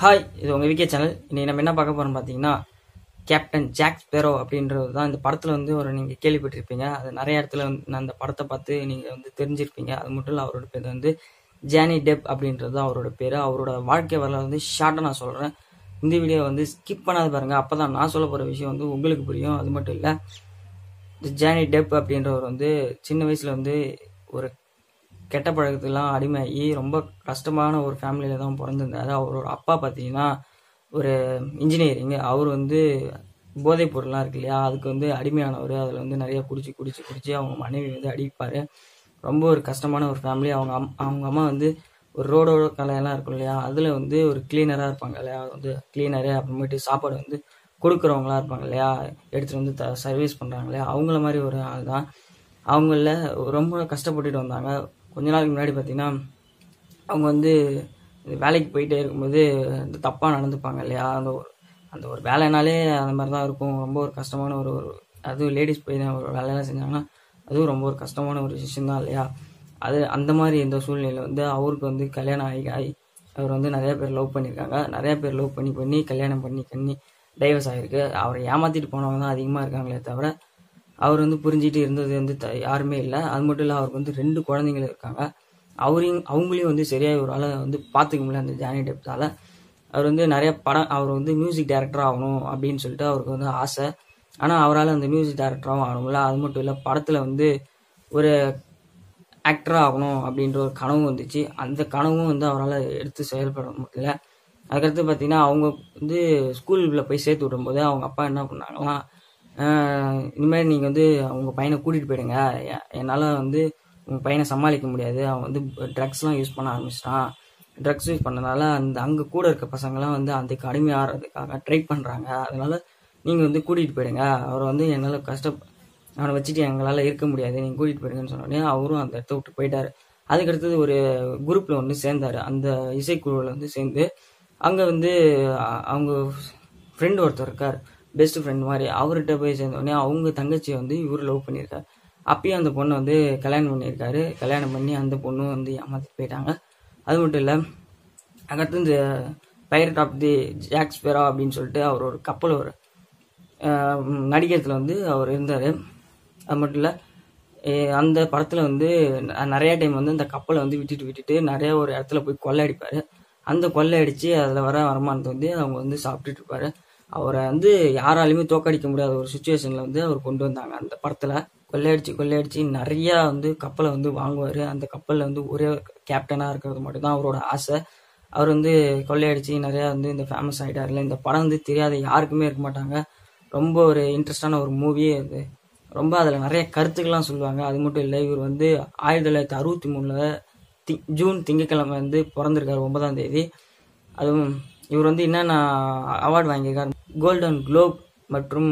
hi இது உங்கள் VK channel இன்னைக்கு நம்ம என்ன பார்க்க போறோம் பார்த்தீங்கன்னா கேப்டன் ஜாக் ஸ்பேரோ அப்படின்றது தான் இந்த படத்தில் வந்து ஒரு நீங்கள் கேள்விப்பட்டிருப்பீங்க அது நிறைய இடத்துல வந்து நான் அந்த படத்தை பார்த்து நீங்கள் வந்து தெரிஞ்சிருப்பீங்க அது மட்டும் இல்லை அவரோட பேர் வந்து ஜானி டெப் அப்படின்றது தான் அவரோட பேர் அவரோட வாழ்க்கை வரலாறு வந்து ஷார்ட்டாக நான் சொல்கிறேன் இந்த வீடியோ வந்து ஸ்கிப் பண்ணாத பாருங்கள் அப்போ தான் நான் சொல்ல போகிற விஷயம் வந்து உங்களுக்கு புரியும் அது மட்டும் இல்லை இந்த ஜானி டெப் அப்படின்றவர் வந்து சின்ன வயசில் வந்து ஒரு கெட்ட பழக்கத்துக்கெல்லாம் அடிமையாகி ரொம்ப கஷ்டமான ஒரு ஃபேமிலியில தான் பிறந்திருந்தாரு அவரோட அப்பா பார்த்தீங்கன்னா ஒரு இன்ஜினியரிங் அவர் வந்து போதைப் பொருள்லாம் இருக்கு இல்லையா அதுக்கு வந்து அடிமையானவர் அதில் வந்து நிறைய குடிச்சு குடிச்சு குடிச்சு அவங்க மனைவி வந்து அடிப்பார் ரொம்ப ஒரு கஷ்டமான ஒரு ஃபேமிலி அவங்க அம் அவங்க அம்மா வந்து ஒரு ரோடோட கலையெல்லாம் இருக்கும் இல்லையா அதில் வந்து ஒரு கிளீனராக இருப்பாங்க இல்லையா வந்து கிளீனரு அப்புறமேட்டு சாப்பாடு வந்து கொடுக்குறவங்களா இருப்பாங்க இல்லையா எடுத்துகிட்டு வந்து த சர்வீஸ் பண்ணுறாங்க இல்லையா அவங்கள மாதிரி ஒரு ஆள் தான் அவங்கள ரொம்ப கஷ்டப்பட்டுட்டு வந்தாங்க கொஞ்ச நாளுக்கு முன்னாடி பார்த்தீங்கன்னா அவங்க வந்து இந்த வேலைக்கு போயிட்டே இருக்கும்போது இந்த தப்பாக நடந்துப்பாங்க இல்லையா அந்த ஒரு அந்த ஒரு வேலைனாலே அந்த மாதிரி தான் இருக்கும் ரொம்ப ஒரு கஷ்டமான ஒரு ஒரு அதுவும் லேடிஸ் போய் தான் ஒரு வேலையெல்லாம் செஞ்சாங்கன்னா அதுவும் ரொம்ப ஒரு கஷ்டமான ஒரு விஷயம் தான் இல்லையா அது அந்த மாதிரி இந்த சூழ்நிலையில் வந்து அவருக்கு வந்து கல்யாணம் ஆகி ஆகி அவர் வந்து நிறைய பேர் லவ் பண்ணியிருக்காங்க நிறைய பேர் லவ் பண்ணி பண்ணி கல்யாணம் பண்ணி பண்ணி டைவர்ஸ் ஆகிருக்கு அவரை ஏமாற்றிட்டு போனவங்க தான் அதிகமாக இருக்காங்களே தவிர அவர் வந்து புரிஞ்சிட்டு இருந்தது வந்து த- யாருமே இல்லை அது மட்டும் இல்லை அவருக்கு வந்து ரெண்டு குழந்தைங்க இருக்காங்க அவரையும் அவங்களையும் வந்து சரியாக ஒரு ஆளை வந்து பார்த்துக்க முடியல அந்த ஜானி டெப்தால அவர் வந்து நிறைய படம் அவர் வந்து மியூசிக் டைரக்டர் ஆகணும் அப்படின்னு சொல்லிட்டு அவருக்கு வந்து ஆசை ஆனால் அவரால் அந்த மியூசிக் டைரக்டராகவும் ஆக முடியல அது மட்டும் இல்லை படத்தில் வந்து ஒரு ஆக்டராக ஆகணும் அப்படின்ற ஒரு கனவும் வந்துச்சு அந்த கனவும் வந்து அவரால் எடுத்து செயல்பட முடியல அதுக்கடுத்து பார்த்தீங்கன்னா அவங்க வந்து ஸ்கூலில் போய் சேர்த்து விடும்போது அவங்க அப்பா என்ன பண்ணாங்களாம் ஆஹ் இனிமேல் நீங்கள் வந்து அவங்க பையனை கூட்டிகிட்டு போயிடுங்க எ- என்னால் வந்து உங்கள் பையனை சமாளிக்க முடியாது அவன் வந்து ட்ரக்ஸ்லாம் யூஸ் பண்ண ஆரம்பிச்சிட்டான் ட்ரக்ஸ் யூஸ் பண்ணனால அந்த அங்கே கூட இருக்க பசங்களாம் வந்து அந்த கடுமை ஆடுறதுக்காக ட்ரை பண்ணுறாங்க அதனால நீங்கள் வந்து கூட்டிகிட்டு போயிடுங்க அவரை வந்து என்னால் கஷ்ட அவனை வச்சுட்டு எங்களால் இருக்க முடியாது நீங்கள் கூட்டிகிட்டு போயிடுங்கன்னு சொன்னோடனே அவரும் அந்த இடத்த விட்டு போயிட்டாரு அதுக்கடுத்தது ஒரு குரூப்பில் வந்து சேர்ந்தாரு அந்த இசைக்குழுவில் வந்து சேர்ந்து அங்கே வந்து அ- அவங்க ஃப்ரெண்ட் ஒருத்தர் இருக்கார் பெஸ்ட் ஃப்ரெண்ட் மாதிரி அவர்கிட்ட போய் சேர்ந்த உடனே அவங்க தங்கச்சியை வந்து இவர் லவ் பண்ணியிருக்காரு அப்பயும் அந்த பொண்ணை வந்து கல்யாணம் பண்ணியிருக்காரு கல்யாணம் பண்ணி அந்த பொண்ணும் வந்து ஏமாத்திட்டு போயிட்டாங்க அது மட்டும் இல்லை அடுத்து இந்த pirate of the Jack Sparrow அப்படின்னு சொல்லிட்டு அவர் ஒரு கப்பல் ஒரு ஆஹ் நடிகரத்தில் வந்து அவர் இருந்தார் அது மட்டும் இல்லை அந்த படத்தில் வந்து ந- நிறைய டைம் வந்து அந்த கப்பலை வந்து விட்டுட்டு விட்டுட்டு நிறைய ஒரு இடத்துல போய் கொள்ளையடிப்பார் அந்த கொள்ளையடிச்சு அதில் வர வருமானத்தை வந்து அவங்க வந்து சாப்பிட்டுட்டு இருப்பாரு அவரை வந்து யாராலையுமே தோக்கடிக்க முடியாத ஒரு சுச்சுவேஷனில் வந்து அவர் கொண்டு வந்தாங்க அந்த படத்தில் கொள்ளையடிச்சு கொள்ளையடிச்சு நிறையா வந்து கப்பலை வந்து வாங்குவார் அந்த கப்பலில் வந்து ஒரே கேப்டனாக இருக்கிறது மட்டும்தான் அவரோட ஆசை அவர் வந்து கொள்ளையடிச்சு நிறையா வந்து இந்த ஃபேமஸ் ஆகிட்டார்ல இந்த படம் வந்து தெரியாத யாருக்குமே இருக்க மாட்டாங்க ரொம்ப ஒரு இன்ட்ரெஸ்டான ஒரு மூவியே அது ரொம்ப அதில் நிறைய கருத்துக்கள்லாம் சொல்லுவாங்க அது மட்டும் இல்லை இவர் வந்து ஆயிரத்தி தொள்ளாயிரத்தி அறுபத்தி மூணில் தி ஜூன் திங்கக்கிழமை வந்து பிறந்திருக்காரு ஒன்பதாம் தேதி அதுவும் இவர் வந்து என்னென்ன அவார்டு வாங்கியிருக்காரு கோல்டன் குளோப் மற்றும்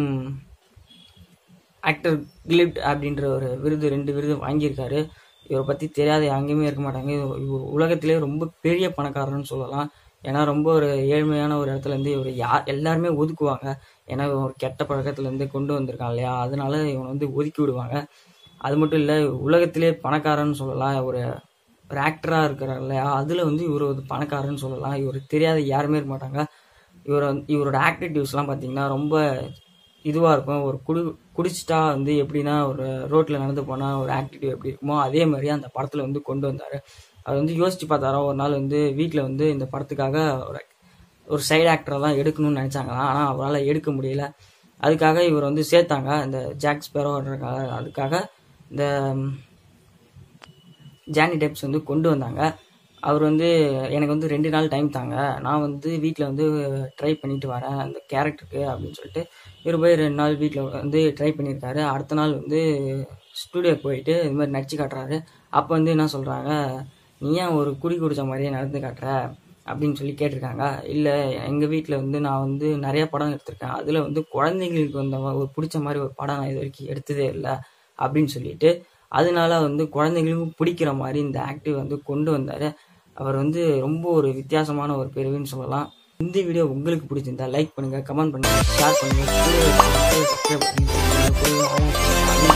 ஆக்டர் கிளிப்ட் அப்படின்ற ஒரு விருது ரெண்டு விருது வாங்கியிருக்காரு இவரை பற்றி தெரியாத எங்கேயுமே இருக்க மாட்டாங்க இவர் இவர் உலகத்திலே ரொம்ப பெரிய பணக்காரர்னு சொல்லலாம் ஏன்னா ரொம்ப ஒரு ஏழ்மையான ஒரு இடத்துல இருந்து இவர் யா எல்லாருமே ஒதுக்குவாங்க ஏன்னா இவன் ஒரு கெட்ட பழக்கத்துலேருந்து கொண்டு வந்திருக்கான் இல்லையா அதனால இவனை வந்து ஒதுக்கி விடுவாங்க அது மட்டும் இல்லை உலகத்திலே பணக்காரன்னு சொல்லலாம் ஒரு ஒரு ஆக்டராக இருக்கிறார் இல்லையா அதில் வந்து இவர் ஒரு பணக்காரன்னு சொல்லலாம் இவருக்கு தெரியாத யாருமே இருக்க மாட்டாங்க இவர் வந்து இவரோட ஆக்டிவிட்டீஸ்லாம் பார்த்தீங்கன்னா ரொம்ப இதுவாக இருக்கும் ஒரு குடி குடிச்சிட்டா வந்து எப்படின்னா ஒரு ரோட்டில் நடந்து போனால் ஒரு ஆக்டிவிட்டி எப்படி இருக்குமோ அதே மாதிரி அந்த படத்தில் வந்து கொண்டு வந்தார் அது வந்து யோசிச்சு பார்த்தாரா ஒரு நாள் வந்து வீட்டில் வந்து இந்த படத்துக்காக ஒரு ஒரு சைடு ஆக்டராக தான் எடுக்கணும்னு நினச்சாங்களாம் ஆனால் அவரால் எடுக்க முடியல அதுக்காக இவர் வந்து சேர்த்தாங்க இந்த ஜாக் ஸ்பெரோன்றக்காக அதுக்காக இந்த ம், ஜானி டெப்ஸ் வந்து கொண்டு வந்தாங்க அவர் வந்து எனக்கு வந்து ரெண்டு நாள் டைம் தாங்க நான் வந்து வீட்டில் வந்து ட்ரை பண்ணிட்டு வரேன் அந்த கேரக்டருக்கு அப்படின்னு சொல்லிட்டு இவர் போய் ரெண்டு நாள் வீட்டில் வந்து ட்ரை பண்ணியிருக்காரு அடுத்த நாள் வந்து ஸ்டூடியோக்கு போயிட்டு இது மாதிரி நடிச்சு காட்டுறாரு அப்போ வந்து என்ன சொல்கிறாங்க நீ ஏன் ஒரு குடி குடிச்ச மாதிரியே நடந்து காட்டுற அப்படின்னு சொல்லி கேட்டிருக்காங்க இல்லை எங்கள் வீட்டில் வந்து நான் வந்து நிறைய படம் எடுத்திருக்கேன் அதில் வந்து குழந்தைங்களுக்கு வந்த ஒரு பிடிச்ச மாதிரி ஒரு படம் நான் இது வரைக்கும் எடுத்ததே இல்லை அப்படின்னு சொல்லிட்டு அதனால வந்து குழந்தைங்களுக்கும் பிடிக்கிற மாதிரி இந்த ஆக்டிவ் வந்து கொண்டு வந்தார் அவர் வந்து ரொம்ப ஒரு வித்தியாசமான ஒரு பிரிவுன்னு சொல்லலாம் இந்த வீடியோ உங்களுக்கு பிடிச்சிருந்தா லைக் பண்ணுங்க கமெண்ட் பண்ணுங்க ஷேர் பண்ணுங்க சப்ஸ்கிரைப் பண்ணுங்க